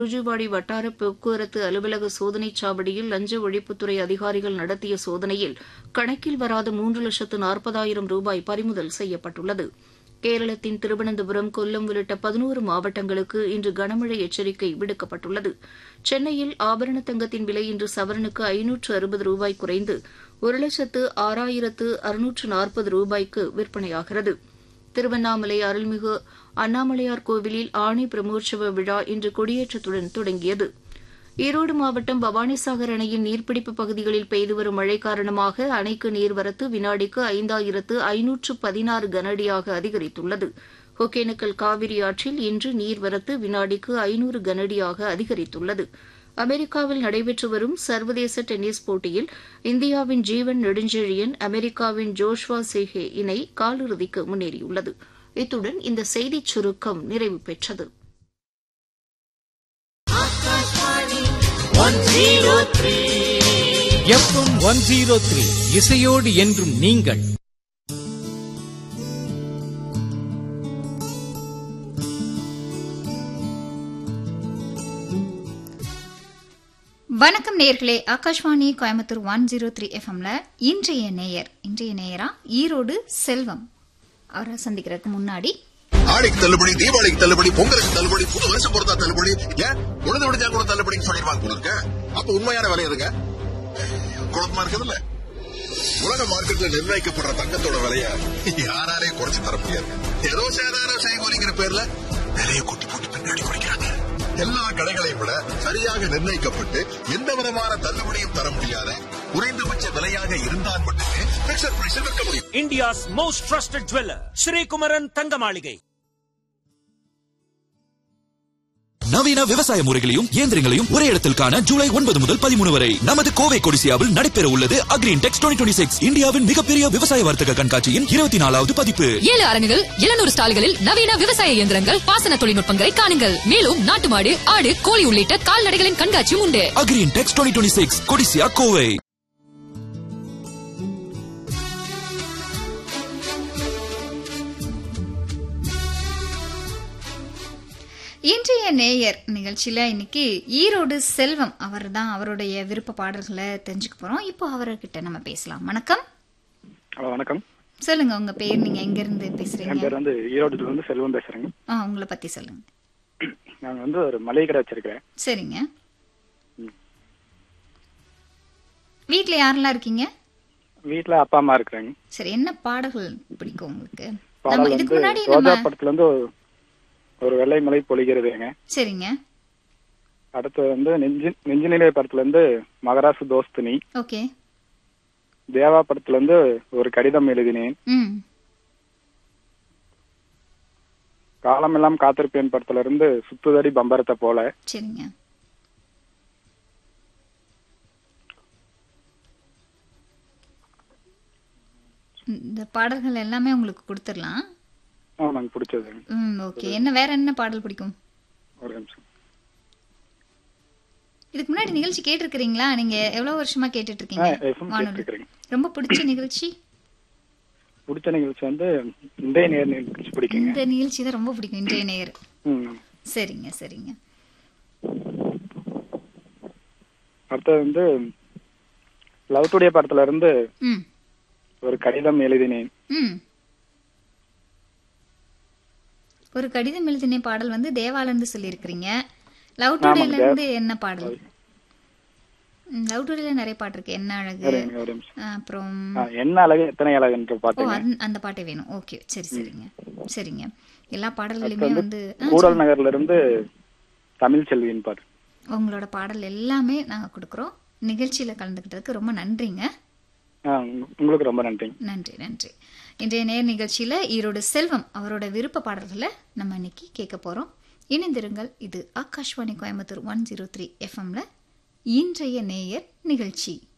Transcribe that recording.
குஜுவாடி வட்டார போக்குவரத்து அலுவலக சோதனைச் சாவடியில் லஞ்ச ஒழிப்புத்துறை அதிகாரிகள் நடத்திய சோதனையில் கணக்கில் வராத மூன்று லட்சத்து நாற்பதாயிரம் ரூபாய் பறிமுதல் செய்யப்பட்டுள்ளது கேரளத்தின் திருவனந்தபுரம் கொல்லம் உள்ளிட்ட பதினோரு மாவட்டங்களுக்கு இன்று கனமழை எச்சரிக்கை விடுக்கப்பட்டுள்ளது சென்னையில் ஆபரண தங்கத்தின் விலை இன்று சவரனுக்கு ஐநூற்று அறுபது ரூபாய் குறைந்து ஒரு லட்சத்து ஆறாயிரத்து அறுநூற்று நாற்பது ரூபாய்க்கு விற்பனையாகிறது திருவண்ணாமலை அருள்மிகு அண்ணாமலையார் கோவிலில் ஆணி பிரமோற்சவ விழா இன்று கொடியேற்றத்துடன் தொடங்கியது ஈரோடு மாவட்டம் பவானிசாகர் அணையின் நீர்பிடிப்பு பகுதிகளில் பெய்து வரும் மழை காரணமாக அணைக்கு நீர்வரத்து வினாடிக்கு ஐந்தாயிரத்து ஐநூற்று பதினாறு கனஅடியாக அதிகரித்துள்ளது ஒகேனக்கல் காவிரி ஆற்றில் இன்று நீர்வரத்து வினாடிக்கு ஐநூறு கனஅடியாக அதிகரித்துள்ளது அமெரிக்காவில் நடைபெற்று வரும் சர்வதேச டென்னிஸ் போட்டியில் இந்தியாவின் ஜீவன் நெடுஞ்செழியன் அமெரிக்காவின் ஜோஷ்வா சேஹே இணை காலிறுதிக்கு முன்னேறியுள்ளது இத்துடன் இந்த செய்திச் சுருக்கம் நிறைவு பெற்றது எஃப்எம் ஒன் ஜீரோ த்ரீ இசையோடு என்றும் நீங்கள் வணக்கம் நேயர்களே Akashvani Coimbatore one zero three எஃப்எம்ல இன்றைய நேயர் இன்றைய நேயரா ஈரோடு செல்வம் அவரை சந்திக்கிறதுக்கு முன்னாடி ஆடிக்கு தள்ளுபடி தீபாவளிக்கு தள்ளுபடி பொங்கலுக்கு தள்ளுபடி புது வருஷம் பொறுத்தா தள்ளுபடி ஏன் உழுது விடுஞ்சா கூட தள்ளுபடின்னு சொல்லிடுவாங்க போல இருக்க அப்ப உண்மையான விலை எதுங்க குழப்பமா இருக்குதுல்ல உலக மார்க்கெட்ல நிர்ணயிக்கப்படுற தங்கத்தோட விலைய யாராலையும் குறைச்சு தர முடியாது ஏதோ சேதார செய்கூலிங்கிற பேர்ல விலையை கொட்டி போட்டு பின்னாடி குறைக்கிறாங்க எல்லா கடைகளையும் விட சரியாக நிர்ணயிக்கப்பட்டு எந்த விதமான தள்ளுபடியும் தர முடியாத குறைந்தபட்ச விலையாக இருந்தால் மட்டுமே பிக்சர் பிரைஸில் விற்க முடியும் India's most trusted jeweler, Sri Kumaran Thangamaligai. நவீன விவசாய முறைகளையும் இயந்திரங்களையும் ஒரே இடத்தில் காண ஜூலை ஒன்பது முதல் பதிமூணு வரை நமது கோவை கொடிசியாவில் நடைபெற உள்ளது அக்ரீன் டெக்ஸ் டுவெண்ட்டி சிக்ஸ் இந்தியாவின் மிகப்பெரிய விவசாய வர்த்தக கண்காட்சியின் இருபத்தி நாலாவது பதிப்பு ஏழு அரங்குகள் எழுநூறு ஸ்டால்களில் நவீன விவசாய இயந்திரங்கள் பாசன தொழில்நுட்பங்களை காணுங்கள் மேலும் நாட்டு மாடு ஆடு கோழி உள்ளிட்ட கால்நடைகளின் கண்காட்சியும் உண்டு Agri Intex twenty six Codissia Kovai இன்றைய நேயர் நிகழ்ச்சியில இன்னைக்கு ஈரோடு செல்வம் அவர் தான் அவருடைய விருப்ப பாடல்களை தெரிஞ்சுக்க போறோம் இப்போ அவர்கிட்ட நம்ம பேசலாம் வணக்கம் ஹலோ வணக்கம் சொல்லுங்க உங்க பேர் நீங்க எங்க இருந்து என் பேசுறீங்க பேர் வந்து ஈரோடுல இருந்து செல்வம் பேசுறேங்க ஆ உங்களை பத்தி சொல்லுங்க நான் வந்து ஒரு மளிகை கடை வச்சிருக்கிறேன் சரிங்க வீட்ல யாரெல்லாம் இருக்கீங்க வீட்ல அப்பா அம்மா இருக்கிறாங்க சரி என்ன பாடல்கள் பிடிக்கும் உங்களுக்கு நம்ம பாடல் இதுக்கு வந்து முன்னாடி ரோஜா நம்ம படத்துல இருந்து ஒரு- ஒரு வெள்ளை மலை பொழிகிறதுங்க சரிங்க அடுத்து வந்து நெஞ்சு நெஞ்சினிலை படத்துல இருந்து மகராசு தோஸ்தினி ஓகே தேவா படத்துல இருந்து ஒரு கடிதம் எழுதினேன் ம் காலமெல்லாம் காத்திருப்பேன் படத்துல இருந்து சுத்துதடி பம்பரத்தை போல சரிங்க இந்த பாடல்கள் எல்லாமே உங்களுக்கு கொடுத்துடலாம் ஆமாங்க பிடிச்சதுங்க ம் ஓகே என்ன வேற என்ன பாடல் பிடிக்கும் ஒரு நிமிஷம் இதுக்கு முன்னாடி நிகழ்ச்சி கேட்டிருக்கிறீங்களா நீங்க எவ்வளவு வருஷமா கேட்டுட்டு இருக்கீங்க ஆ, FM வானொலி கேட்டிருக்கிறேங்க. ரொம்ப பிடிச்ச நிகழ்ச்சி பிடிச்ச நிகழ்ச்சி வந்து இன்றைய நேர் நிகழ்ச்சி பிடிக்குங்க இந்த நிகழ்ச்சி தான் ரொம்ப பிடிக்கும் இன்றைய நேயர் ம். சரிங்க சரிங்க அடுத்தது வந்து லவ் டுடே படத்துல இருந்து ம் ஒரு கடிதம் எழுதினேன் ம் ஒரு கடிதம் எழுதின பாடல் வந்து தேவால இருந்து சொல்லியிருக்கிறீங்க லவ் டுடேல ஆமாங்க. இருந்து என்ன பாடல் லவ் டுடேல நிறைய பாட்டு இருக்கு என்ன அழகு இருங்க, ஒரு நிமிஷம் ஆ, அப்புறம் ஆ, என்ன அழகு எத்தனை அழகுன்ற ஓ பாட்டுங்க அந்த- அந்த பாட்டே வேணும் ஓகே சரி சரிங்க சரிங்க எல்லா பாடல்களையுமே அடுத்து வந்து வந்து ஆ, கூடல் நகர்ல இருந்து தமிழ் செல்வியின் பாட்டு உங்களோட பாடல் எல்லாமே நாங்க கொடுக்குறோம் நிகழ்ச்சியில கலந்துக்கிட்டதுக்கு ரொம்ப நன்றிங்க ஆ, உங்க- உங்களுக்கு ரொம்ப நன்றிங்க நன்றி நன்றி இன்றைய நேர் நிகழ்ச்சியில ஈரோடு செல்வம் அவரோட விருப்ப பாடல்களை நம்ம இன்னைக்கு கேட்க போறோம் இணைந்திருங்கள் இது Akashvani Coimbatore one zero three எஃப்எம்ல இன்றைய நேயர் நிகழ்ச்சி